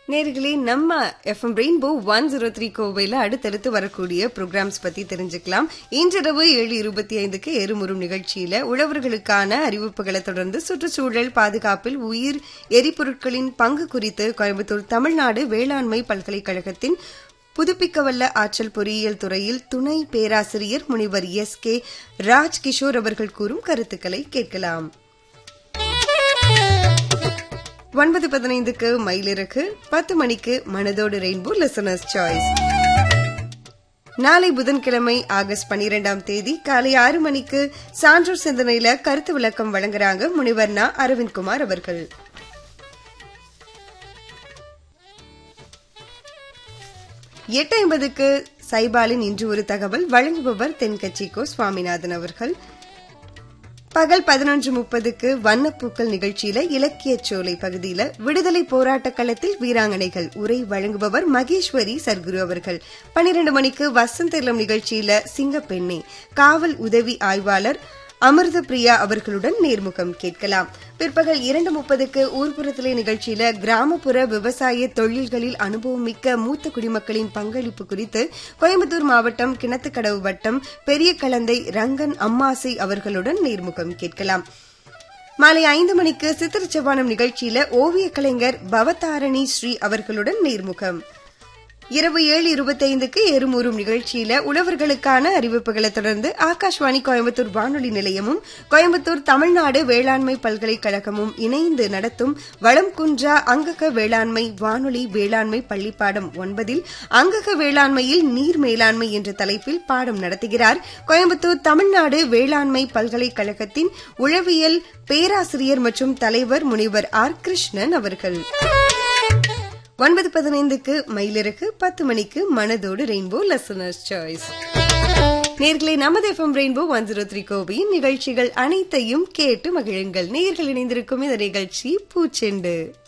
நேர்களே நம்ம FM rainbow one zero three கோவையில் அடுத்தடுத்து வரக்கூடிய ப்ரோக்ராம்ஸ் பத்தி தெரிஞ்சுக்கலாம் இன்றிரவு ஏழு இருபத்தி ஐந்துக்கு எருமுறும் நிகழ்ச்சியில உழவர்களுக்கான அறிவிப்புகளை தொடர்ந்து சுற்றுச்சூழல் பாதுகாப்பில் உயிர் எரிபொருட்களின் பங்கு குறித்து கோயம்புத்தூர் தமிழ்நாடு வேளாண்மை பல்கலைக்கழகத்தின் புதுப்பிக்கவல்ல ஆற்றல் பொறியியல் துறையில் துணை பேராசிரியர் முனிவர் எஸ் கே ராஜ்கிஷோர் அவர்கள் கூறும் கருத்துக்களை கேட்கலாம் ஒன்பது பதினைந்துக்கு மயிலிறகு பத்து மணிக்கு மனதோடு ரெயின்போ லிசனர்ஸ் சாய்ஸ் நாளை புதன்கிழமை ஆகஸ்ட் பனிரெண்டாம் தேதி காலை ஆறு மணிக்கு சான்றோர் சிந்தனையில கருத்து விளக்கம் வழங்குறாங்க முனிவர்னா அரவிந்த்குமார் அவர்கள் எட்டு ஐம்பதுக்கு சைபாலின் இன்று ஒரு தகவல் வழங்குபவர் தென்கட்சிக்கோ சுவாமிநாதன் அவர்கள் பகல் பதினொன்று முப்பதுக்கு வண்ணப்பூக்கள் நிகழ்ச்சியில இலக்கிய சோலை பகுதியில விடுதலை போராட்ட களத்தில் வீராங்கனைகள் உரை வழங்குபவர் மகேஸ்வரி சர்க்குரு அவர்கள் பன்னிரண்டு மணிக்கு வசந்தலம் நிகழ்ச்சியில சிங்கப்பெண்ணே காவல் உதவி ஆய்வாளர் அமிர்த பிரியா அவர்களுடன் நேர்முகம் கேட்கலாம் பிற்பகல் இரண்டு முப்பதுக்கு ஊர்ப்புறத்திலே நிகழ்ச்சியில கிராமப்புற விவசாய தொழில்களில் அனுபவம் மிக்க மூத்த குடிமக்களின் பங்களிப்பு குறித்து கோயம்புத்தூர் மாவட்டம் கிணத்துக்கடவு வட்டம் பெரிய கலந்தை ரங்கன் அம்மாசை அவர்களுடன் நேர்முகம் கேட்கலாம் மாலை ஐந்து மணிக்கு சித்திர செவ்வானம் நிகழ்ச்சியில ஓவிய கலைஞர் பவதாரணி ஸ்ரீ அவர்களுடன் நேர்முகம் இரவு ஏழு இருபத்தைந்துக்கு எருமூரும் நிகழ்ச்சியில உழவர்களுக்கான அறிவிப்புகளை தொடர்ந்து ஆகாஷ்வாணி கோயம்புத்தூர் வானொலி நிலையமும் கோயம்புத்தூர் தமிழ்நாடு வேளாண்மை பல்கலைக்கழகமும் இணைந்து நடத்தும் வளம் குன்றா அங்கக வேளாண்மை வானொலி வேளாண்மை பள்ளிப்பாடம் ஒன்பதில் அங்கக வேளாண்மையில் நீர் மேலாண்மை என்ற தலைப்பில் பாடம் நடத்துகிறார் கோயம்புத்தூர் தமிழ்நாடு வேளாண்மை பல்கலைக்கழகத்தின் உளவியல் பேராசிரியர் மற்றும் தலைவர் முனைவர் ஆர் கிருஷ்ணன் அவர்கள் ஒன்பது பதினைந்துக்கு மயிலிறகு பத்து மணிக்கு மனதோடு ரெயின்போ லெசனர்ஸ் சாய்ஸ் நேர்களை நமது FM rainbow one zero three கோவியின் நிகழ்ச்சிகள் அனைத்தையும் கேட்டு மகிழுங்கள் நேர்கள் இணைந்திருக்கும் இந்த நிகழ்ச்சி பூச்செண்டு